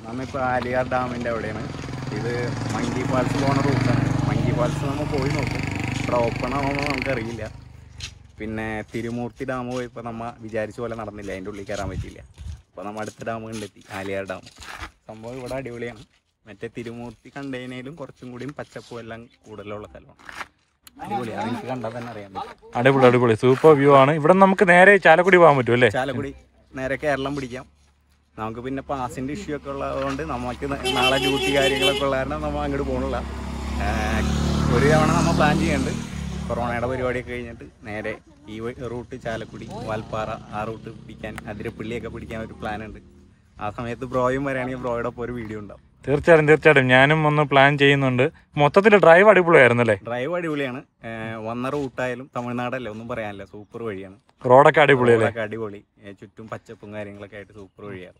നമ്മളിപ്പോൾ ആലിയാർ ഡാമിൻ്റെ അവിടെയാണ് ഇത് മങ്കി ഫാൾസ് പോകുന്ന റൂട്ടാണ് മങ്കി ഫാൾസ് നമ്മൾ പോയി നോക്കും ഇവിടെ ഓപ്പൺ ആവുമ്പോൾ നമുക്കറിയില്ല പിന്നെ തിരുമൂർത്തി ഡാം പോയപ്പോൾ നമ്മൾ വിചാരിച്ച പോലെ നടന്നില്ല അതിൻ്റെ ഉള്ളിൽ കയറാൻ പറ്റിയില്ല അപ്പോൾ നമ്മൾ അടുത്ത ഡാം കണ്ടെത്തി ആലിയാർ ഡാം സംഭവം ഇവിടെ അടിപൊളിയാണ് മറ്റേ തിരുമൂർത്തി കണ്ടതിനേലും കുറച്ചും കൂടിയും പച്ചപ്പും എല്ലാം കൂടുതലുള്ള സ്ഥലമാണ് അടിപൊളിയാണ് എനിക്ക് കണ്ടാൽ തന്നെ അറിയാൻ പറ്റും അടിപൊളി അടിപൊളി സൂപ്പർ വ്യൂ ആണ് ഇവിടെ നമുക്ക് നേരെ ചാലക്കുടി പോകാൻ പറ്റും അല്ലേ ചാലക്കുടി നേരെ കേരളം പിടിക്കാം നമുക്ക് പിന്നെ പാസിൻ്റെ ഇഷ്യൂ ഒക്കെ ഉള്ളതുകൊണ്ട് നമുക്ക് ന- നാളെ ഡ്യൂട്ടി കാര്യങ്ങളൊക്കെ ഉള്ള കാരണം നമ്മൾ അങ്ങോട്ട് പോകണില്ല ഒരു തവണ നമ്മൾ പ്ലാൻ ചെയ്യുന്നുണ്ട് കൊറോണയുടെ പരിപാടിയൊക്കെ കഴിഞ്ഞിട്ട് നേരെ ഈ വ- റൂട്ട് ചാലക്കുടി വാൽപ്പാറ ആ റൂട്ട് പിടിക്കാൻ അതിരപ്പള്ളിയൊക്കെ പിടിക്കാൻ ഒരു പ്ലാൻ ഉണ്ട് ആ സമയത്ത് ബ്രോയും വരികയാണെങ്കിൽ ബ്രോയുടെ ഒപ്പം ഒരു വീഡിയോ ഉണ്ടാവും തീർച്ചയായിട്ടും തീർച്ചയായിട്ടും ഞാനും ഒന്ന് പ്ലാൻ ചെയ്യുന്നുണ്ട് മൊത്തത്തിൽ ഡ്രൈവ് അടിപൊളിയായിരുന്നു അല്ലേ ഡ്രൈവ് അടിപൊളിയാണ് ഏഹ് വന്ന റൂട്ടായാലും തമിഴ്നാടല്ലേ ഒന്നും പറയാനില്ല സൂപ്പർ വഴിയാണ് റോഡൊക്കെ അടിപൊളി അല്ലേ റോഡൊക്കെ അടിപൊളി ഏഹ് ചുറ്റും പച്ചപ്പും കാര്യങ്ങളൊക്കെ ആയിട്ട് സൂപ്പർ വഴിയാണ്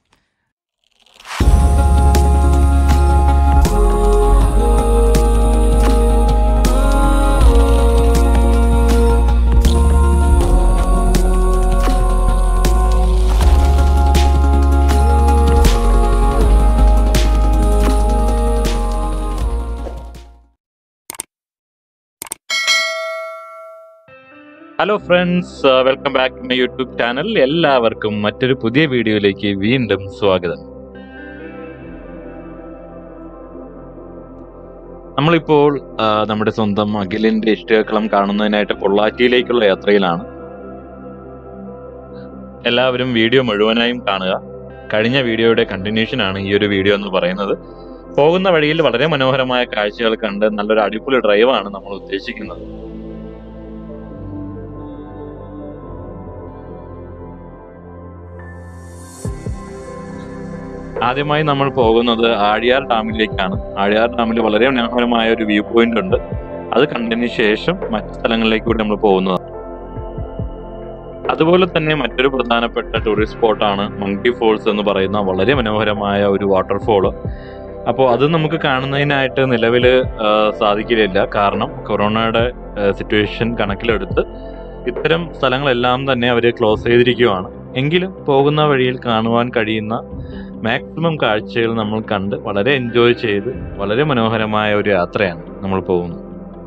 hello friends welcome back to my YouTube channel എല്ലാവർക്കും മറ്റൊരു പുതിയ വീഡിയോയിലേക്ക് വീണ്ടും സ്വാഗതം നമ്മളിപ്പോൾ ആ, നമ്മുടെ സ്വന്തം അഖിലിന്റെ ഇഷ്ടകളം കാണുന്നതിനായിട്ട് പൊള്ളാച്ചിയിലേക്കുള്ള യാത്രയിലാണ് എല്ലാവരും വീഡിയോ മുഴുവനായും കാണുക കഴിഞ്ഞ വീഡിയോയുടെ കണ്ടിന്യൂഷൻ ആണ് ഈ ഒരു വീഡിയോ എന്ന് പറയുന്നത് പോകുന്ന വഴിയിൽ വളരെ മനോഹരമായ കാഴ്ചകൾ കണ്ട് നല്ലൊരു അടിപൊളി ഡ്രൈവാണ് നമ്മൾ ഉദ്ദേശിക്കുന്നത് ആദ്യമായി നമ്മൾ പോകുന്നത് ആഴിയാർ ഡാമിലേക്കാണ് ആഴിയാർ ഡാമിൽ വളരെ മനോഹരമായ ഒരു വ്യൂ പോയിന്റ് ഉണ്ട് അത് കണ്ടതിന് ശേഷം മറ്റു സ്ഥലങ്ങളിലേക്ക് കൂടി നമ്മൾ പോകുന്നതാണ് അതുപോലെ തന്നെ മറ്റൊരു പ്രധാനപ്പെട്ട ടൂറിസ്റ്റ് സ്പോട്ടാണ് മങ്കി ഫോൾസ് എന്ന് പറയുന്ന വളരെ മനോഹരമായ ഒരു വാട്ടർഫോള് അപ്പോൾ അത് നമുക്ക് കാണുന്നതിനായിട്ട് നിലവിൽ സാധിക്കില്ല കാരണം കൊറോണയുടെ സിറ്റുവേഷൻ കണക്കിലെടുത്ത് ഇത്തരം സ്ഥലങ്ങളെല്ലാം തന്നെ അവർ ക്ലോസ് ചെയ്തിരിക്കുകയാണ് എങ്കിലും പോകുന്ന വഴിയിൽ കാണുവാൻ കഴിയുന്ന മാക്സിമം കാഴ്ചകൾ നമ്മൾ കണ്ട് വളരെ എൻജോയ് ചെയ്ത് വളരെ മനോഹരമായ ഒരു യാത്രയാണ് നമ്മൾ പോകുന്നത്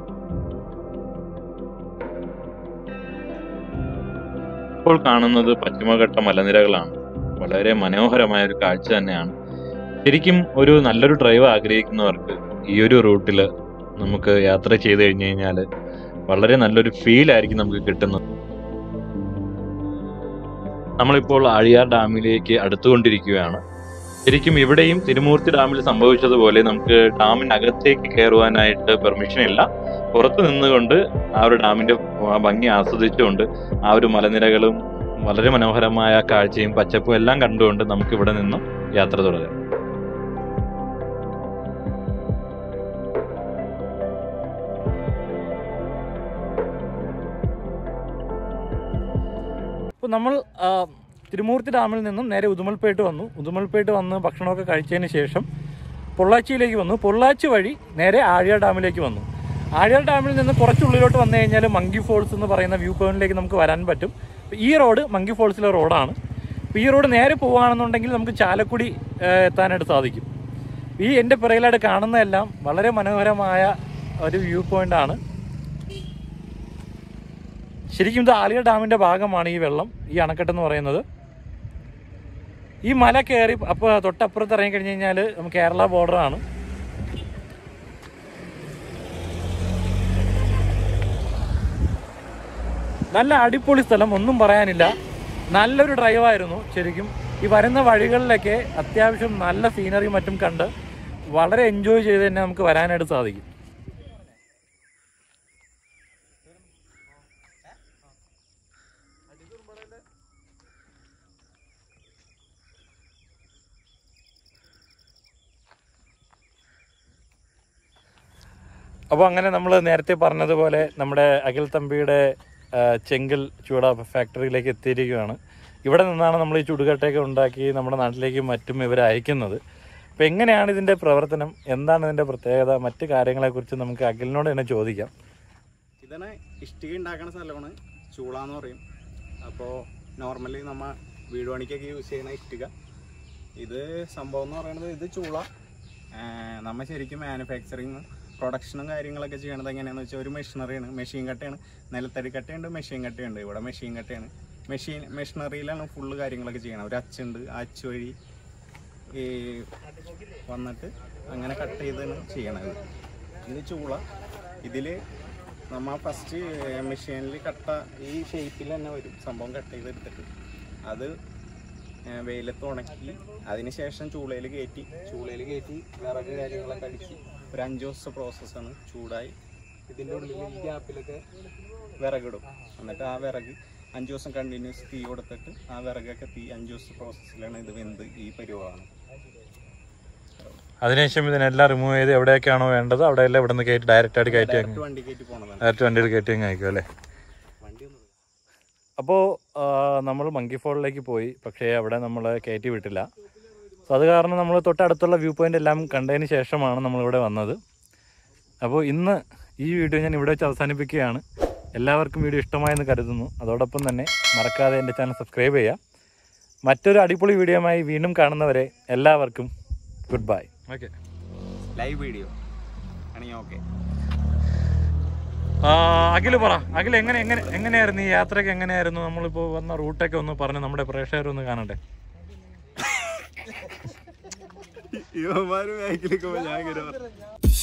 ഇപ്പോൾ കാണുന്നത് പശ്ചിമഘട്ട മലനിരകളാണ് വളരെ മനോഹരമായ ഒരു കാഴ്ച തന്നെയാണ് ശരിക്കും ഒരു നല്ലൊരു ഡ്രൈവ് ആഗ്രഹിക്കുന്നവർക്ക് ഈ ഒരു റൂട്ടിൽ നമുക്ക് യാത്ര ചെയ്ത് കഴിഞ്ഞു കഴിഞ്ഞാൽ വളരെ നല്ലൊരു ഫീൽ ആയിരിക്കും നമുക്ക് കിട്ടുന്നത് നമ്മളിപ്പോൾ ആഴിയാർ ഡാമിലേക്ക് അടുത്തുകൊണ്ടിരിക്കുകയാണ് ശരിക്കും ഇവിടെയും തിരുമൂർത്തി ഡാമിൽ സംഭവിച്ചതുപോലെ നമുക്ക് ഡാമിനകത്തേക്ക് കയറുവാനായിട്ട് പെർമിഷൻ ഇല്ല പുറത്ത് നിന്നുകൊണ്ട് ആ ഒരു ഡാമിന്റെ ആ ഭംഗി ആസ്വദിച്ചുകൊണ്ട് ആ ഒരു മലനിരകളും വളരെ മനോഹരമായ കാഴ്ചയും പച്ചപ്പും എല്ലാം കണ്ടുകൊണ്ട് നമുക്ക് ഇവിടെ നിന്നും യാത്ര തുടരാം ഇപ്പോൾ നമ്മൾ ആ, തിരുമൂർത്തി ഡാമിൽ നിന്നും നേരെ ഉദുമൽപേട്ട് വന്നു ഉദുമൽപേട്ട് വന്ന് ഭക്ഷണമൊക്കെ കഴിച്ചതിന് ശേഷം പൊള്ളാച്ചിയിലേക്ക് വന്നു പൊള്ളാച്ചി വഴി നേരെ ആഴിയാർ ഡാമിലേക്ക് വന്നു ആഴിയാർ ഡാമിൽ നിന്ന് കുറച്ചുള്ളിലോട്ട് വന്നു കഴിഞ്ഞാൽ മങ്കി ഫോൾസ് എന്ന് പറയുന്ന വ്യൂ പോയിന്റിലേക്ക് നമുക്ക് വരാൻ പറ്റും അപ്പോൾ ഈ റോഡ് മങ്കി ഫോൾസിലെ റോഡാണ് അപ്പോൾ ഈ റോഡ് നേരെ പോവുകയാണെന്നുണ്ടെങ്കിൽ നമുക്ക് ചാലക്കുടി ആ, എത്താനായിട്ട് സാധിക്കും ഈ എൻ്റെ പിറകിലായിട്ട് കാണുന്നതെല്ലാം വളരെ മനോഹരമായ ഒരു വ്യൂ പോയിന്റാണ് ശരിക്കും ഇത് ആലിയ ഡാമിന്റെ ഭാഗമാണ് ഈ വെള്ളം ഈ അണക്കെട്ട് എന്ന് പറയുന്നത് ഈ മല കയറി അപ്പോൾ തൊട്ടപ്പുറത്ത് ഇറങ്ങി കഴിഞ്ഞ് കഴിഞ്ഞാൽ നമുക്ക് കേരള ബോർഡറാണ് നല്ല അടിപൊളി സ്ഥലം ഒന്നും പറയാനില്ല നല്ലൊരു ഡ്രൈവായിരുന്നു ശരിക്കും ഈ വരുന്ന വഴികളിലൊക്കെ അത്യാവശ്യം നല്ല സീനറി മറ്റും കണ്ട് വളരെ എൻജോയ് ചെയ്ത് തന്നെ നമുക്ക് വരാനായിട്ട് സാധിക്കും അപ്പോൾ അങ്ങനെ നമ്മൾ നേരത്തെ പറഞ്ഞതുപോലെ നമ്മുടെ അഖിൽ തമ്പിയുടെ ആ, ചെങ്കൽ ചൂട ഫാക്ടറിയിലേക്ക് എത്തിയിരിക്കുകയാണ് ഇവിടെ നിന്നാണ് നമ്മൾ ഈ ചുടുകട്ടയൊക്കെ ഉണ്ടാക്കി നമ്മുടെ നാട്ടിലേക്കും മറ്റും ഇവർ അയക്കുന്നത് അപ്പോൾ എങ്ങനെയാണ് ഇതിൻ്റെ പ്രവർത്തനം എന്താണ് ഇതിൻ്റെ പ്രത്യേകത മറ്റു കാര്യങ്ങളെക്കുറിച്ച് നമുക്ക് അഖിലിനോട് തന്നെ ചോദിക്കാം ഇതാണ് ഇഷ്ടിക ഉണ്ടാക്കുന്ന സ്ഥലമാണ് ചൂള എന്ന് പറയും അപ്പോൾ നോർമലി നമ്മ വീട് പണിക്കൊക്കെ യൂസ് ചെയ്യുന്ന ഇഷ്ടിക ഇത് സംഭവം എന്ന് പറയുന്നത് ഇത് ചൂള ഏർ നമ്മ ശരിക്കും മാനുഫാക്ചറിങ് പ്രൊഡക്ഷനും കാര്യങ്ങളൊക്കെ ചെയ്യണത് എങ്ങനെയാണെന്ന് വെച്ചാൽ ഒരു മെഷീനറിയാണ് മെഷീൻ കട്ടയാണ് നിലത്തടി കട്ടയുണ്ട് മെഷീൻ കട്ടയുണ്ട് ഇവിടെ മെഷീൻ കട്ടയാണ് മെഷീൻ മെഷീനറിയിലാണ് ഫുള്ള് കാര്യങ്ങളൊക്കെ ചെയ്യണം ഒരു അച്ചുണ്ട് ആ അച്ച് വഴി ഈ വന്നിട്ട് അങ്ങനെ കട്ട് ചെയ്താണ് ചെയ്യണത് ഇത് ചൂള ഇതിൽ നമ്മ ഫസ്റ്റ് മെഷീനിൽ കട്ട ഈ ഷേപ്പിൽ തന്നെ വരും സംഭവം കട്ട് ചെയ്തെടുത്തിട്ട് അത് ഏർ വെയിലത്ത് ഉണക്കി അതിന് ശേഷം ചൂളയിൽ കയറ്റി ചൂളയിൽ കയറ്റി വിറക് കാര്യങ്ങളൊക്കെ അടിച്ച് ഒരു അഞ്ച് ദിവസത്തെ പ്രോസസ്സാണ് ചൂടായി ഇതിൻ്റെ ഉള്ളിൽ ഈ ഗ്യാപ്പിലൊക്കെ വിറകിടും എന്നിട്ട് ആ വിറക് അഞ്ച് ദിവസം കണ്ടിന്യൂസ് തീ കൊടുത്തിട്ട് ആ വിറകൊക്കെ തീ അഞ്ച് ദിവസത്തെ പ്രോസസ്സിലാണ് ഇത് വെന്ത് ഈ പരിവാണ് അതിനുശേഷം ഇതിനെല്ലാം റിമൂവ് ചെയ്ത് എവിടെയൊക്കെയാണോ വേണ്ടത് അവിടെയെല്ലാം ഇവിടെ നിന്ന് കയറ്റി ഡയറക്റ്റ് ആയിട്ട് കയറ്റി ഡയറക്റ്റ് വണ്ടി കയറ്റി പോണതാണ് ഡയറക്റ്റ് വണ്ടിയിൽ കയറ്റി അങ്ങ് അയക്കും അല്ലേ വണ്ടി ഒന്നും അപ്പോൾ നമ്മൾ മങ്കി ഫോളിലേക്ക് പോയി പക്ഷേ അവിടെ നമ്മൾ കയറ്റി വിട്ടില്ല സോ അത് കാരണം നമ്മൾ തൊട്ടടുത്തുള്ള വ്യൂ പോയിന്റ് എല്ലാം കണ്ടതിന് ശേഷമാണ് നമ്മളിവിടെ വന്നത് അപ്പോൾ ഇന്ന് ഈ വീഡിയോ ഞാൻ ഇവിടെ വെച്ച് അവസാനിപ്പിക്കുകയാണ് എല്ലാവർക്കും വീഡിയോ ഇഷ്ടമായെന്ന് കരുതുന്നു അതോടൊപ്പം തന്നെ മറക്കാതെ എൻ്റെ ചാനൽ സബ്സ്ക്രൈബ് ചെയ്യുക മറ്റൊരു അടിപൊളി വീഡിയോയുമായി വീണ്ടും കാണുന്നവരെ എല്ലാവർക്കും good bye okay live video ആണെങ്കിൽ ഓക്കെ അഖിൽ പറ അഖിൽ എങ്ങനെ എങ്ങനെ എങ്ങനെയായിരുന്നു ഈ യാത്രയ്ക്ക് എങ്ങനെയായിരുന്നു നമ്മളിപ്പോൾ വന്ന റൂട്ടൊക്കെ ഒന്ന് പറഞ്ഞ് നമ്മുടെ പ്രേക്ഷകരൊന്ന് കാണട്ടെ ഇവന്മാര് ബാക്കിലേക്ക് ഞാൻ ഇങ്ങനെ പറഞ്ഞു